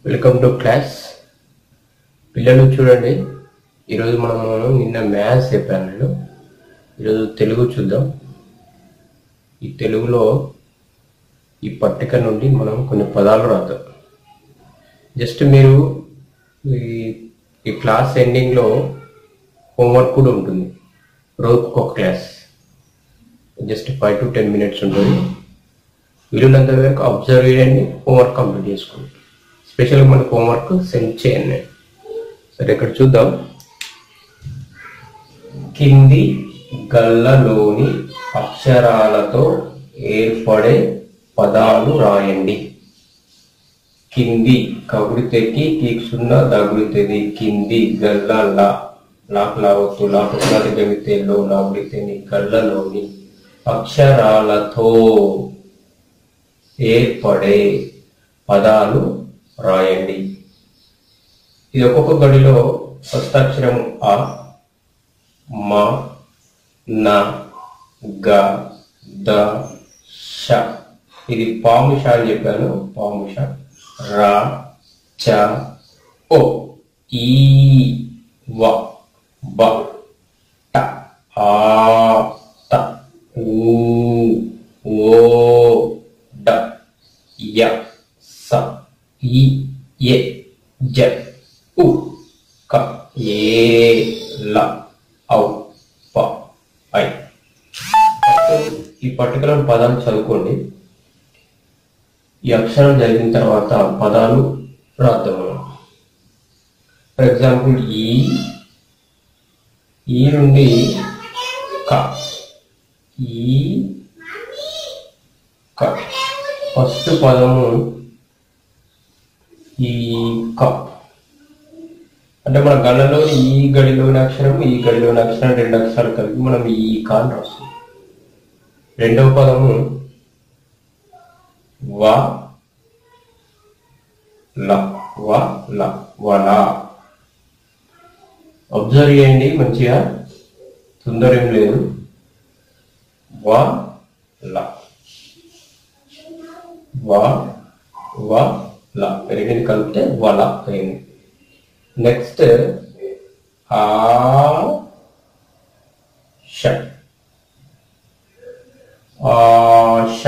welcome to class పిల్లలు చూడండి ఈరోజు మనము నిన్న మ్యాథ్స్ చెప్పాను నేను ఈరోజు తెలుగు చూద్దాం ఈ తెలుగులో ఈ పట్టిక నుండి మనం కొన్ని పదాలు రాద్దాం జస్ట్ మీరు ఈ ఈ క్లాస్ ఎండింగ్లో హోంవర్క్ కూడా ఉంటుంది రోజుకు ఒక class just five to ten minutes ఉంటుంది వీలున్నంత వరకు అబ్జర్వ్ చేయండి హోంవర్క్ కంప్లీట్ చేసుకోండి స్పెషల్గా మనకు హోంవర్క్ సెండ్ చేయండి సరే ఇక్కడ చూద్దాం కింది గల్లలోని అక్షరాలతో ఏర్పడే పదాలు రాయండి కింది కగుడితెకి కీక్సున్న దగుడితేది కింది గల్ల లా లాక్ లావత్తు లాకులాది గమితేలో లాగుడితేని గల్లలోని అక్షరాలతో ఏర్పడే పదాలు రాయండి ఇది ఒక్కొక్క గడిలో ఫస్ట్ అక్షరం ఆ మ న గ ద ష ఇది పాముష అని చెప్పాను పాముష రా చ ఓ ఈ వ బ ట ఆ త ఊ ఓ డ య స ఈ ఎ జ ఉ క ఏ ల ఔ ప ఐ ఈ పర్టికులర్ పదాలు చదువుకోండి ఈ అక్షరం చదివిన తర్వాత పదాలు రాద్దాం మనం ఫర్ ఎగ్జాంపుల్ ఈ ఈ నుండి క ఈ క ఫస్ట్ పదము ఈ క అంటే మన గణలో ఈ గడిలోని అక్షరం ఈ గడిలోని అక్షరం రెండు అక్షరాలు కలిపి మనం ఈ క అని రాస్తాం రెండవ పదము వ ల వ ల వల అబ్జర్వ్ చేయండి మంచిగా తొందర ఏం లేదు వ ల వ వ ల రెండింటి కలిపితే వల అయింది నెక్స్ట్ ఆ ష ఆశ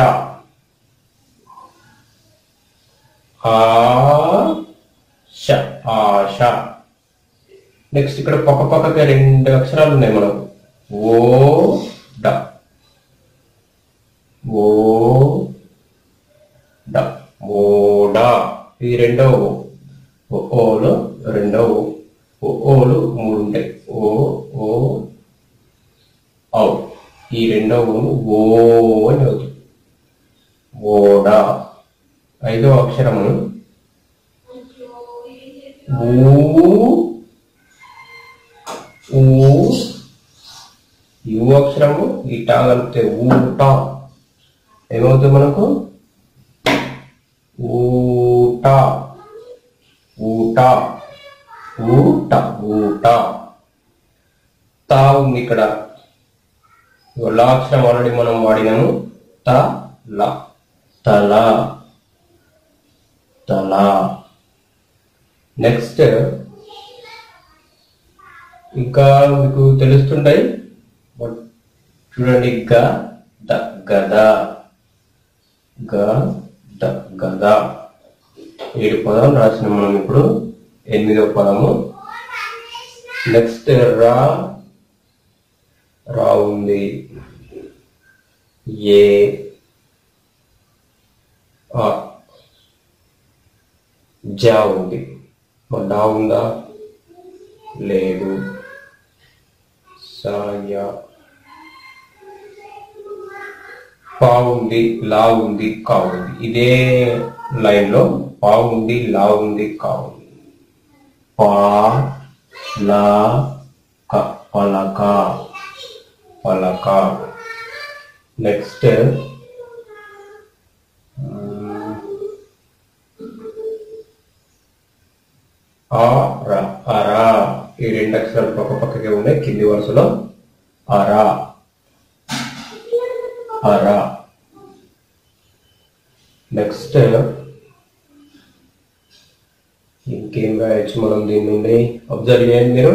ఆశ ఆశ నెక్స్ట్ ఇక్కడ పక్క పక్కగా రెండు అక్షరాలు ఉన్నాయి మనకు ఓ డ ఓ డ ఓడ ఇది రెండవ ఓ ఓలో రెండవ ఓ ఓలు మూడు ఉంటాయి ఓ ఓ ఔ ఈ రెండవ ఓ అని అవుతుంది ఓడ ఐదవ అక్షరము ఊ ఊ యు అక్షరము ఈ టా కలిపితే ఊట ఏమవుతుంది మనకు ఊట ఊట ఊట ఊట తా ఉంది ఇక్కడ లా అక్షరం ఆల్రెడీ మనం వాడినాము త ల తల తల నెక్స్ట్ ఇంకా మీకు తెలుస్తుంటాయి బట్ చూడండి గ ద గద గ ద గద ఏడు పదాలు రాసిన మనం ఇప్పుడు ఎనిమిదవ పదము నెక్స్ట్ రా రా ఉంది ఏ ఆ జా ఉంది మరి డా ఉందా లేదు సాయ పా ఉంది లా ఉంది కా ఉంది ఇదే లైన్ లో పా ఉంది లా ఉంది కా ఉంది పా లా క పలక పలక నెక్స్ట్ అరా అరా ఈ రెండు అక్షరాలు పక్క పక్కకే ఉన్నాయి కింది వరుసలో అరా అరా నెక్స్ట్ ఇంకేం రాయొచ్చు మనం దీని నుండి అబ్జర్వ్ చేయండి మీరు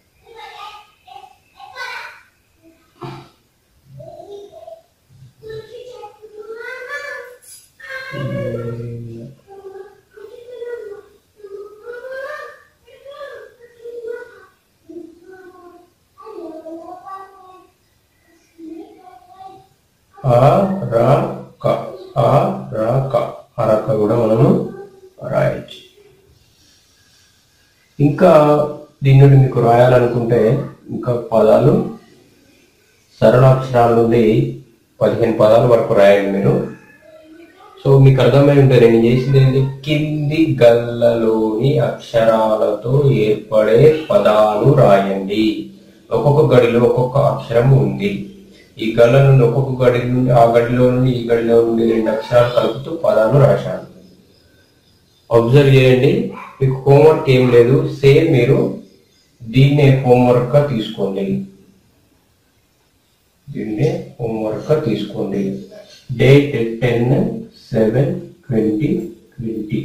ఆ రా క ఆ రా క అరక కూడా మనము రాయొచ్చు ఇంకా దీని నుండి మీకు రాయాలనుకుంటే ఇంకా పదాలు సరళాక్షరాల నుండి పదిహేను పదాల వరకు రాయండి మీరు సో మీకు అర్థమై ఉంటుంది నేను చేసింది ఏంటి కింది గల్లలోని అక్షరాలతో ఏర్పడే పదాలు రాయండి ఒక్కొక్క గడిలో ఒక్కొక్క అక్షరం ఉంది ఈ గల్ల నుండి ఒక్కొక్క గడి నుండి ఆ గడిలో నుండి ఈ గడిలో నుండి రెండు అక్షరాలు కలుపుతూ పదాలు రాశాను అబ్జర్వ్ చేయండి మీకు హోంవర్క్ ఏం లేదు సేమ్ మీరు దీన్నే హోంవర్క్ గా తీసుకోండి దీన్నే హోంవర్క్ గా తీసుకోండి date ten seven twenty twenty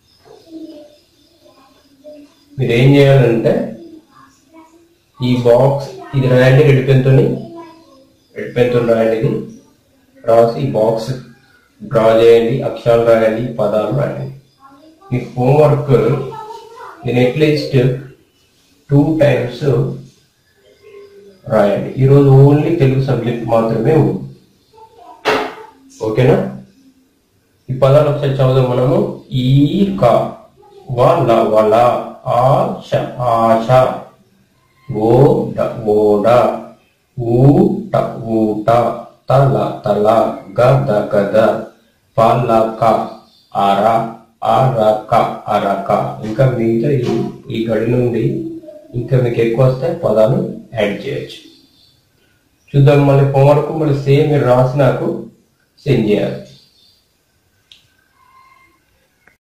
మీరు ఏం చేయాలంటే ఈ బాక్స్ ఇది రాయండి రెడ్ పెన్తో రెడ్ పెన్తో రాయండి ఇది రాసి ఈ బాక్స్ డ్రా చేయండి అక్షరాలు రాయండి పదాలు రాయండి మీ హోంవర్క్ నేను అట్లీస్ట్ టూ టైమ్స్ రాయండి ఈరోజు ఓన్లీ తెలుగు సబ్జెక్ట్ మాత్రమే ఉంది ఓకేనా ఈ పదాలు ఒకసారి చదువుదాం మనము ఈ క వల వల ఆశ ఆశ ఓడ ఓడ ఊట ఊట తల తల గద గద పలక అర అరక అరక ఇంకా మిగతా ఈ- ఈ గడి నుండి ఇంకా మీకు ఎక్కువ వస్తే పదాలు యాడ్ చేయొచ్చు చూద్దాం మళ్ళీ హోంవర్క్ మళ్ళీ సేమ్ మీరు రాసి నాకు సెండ్ చేయాలి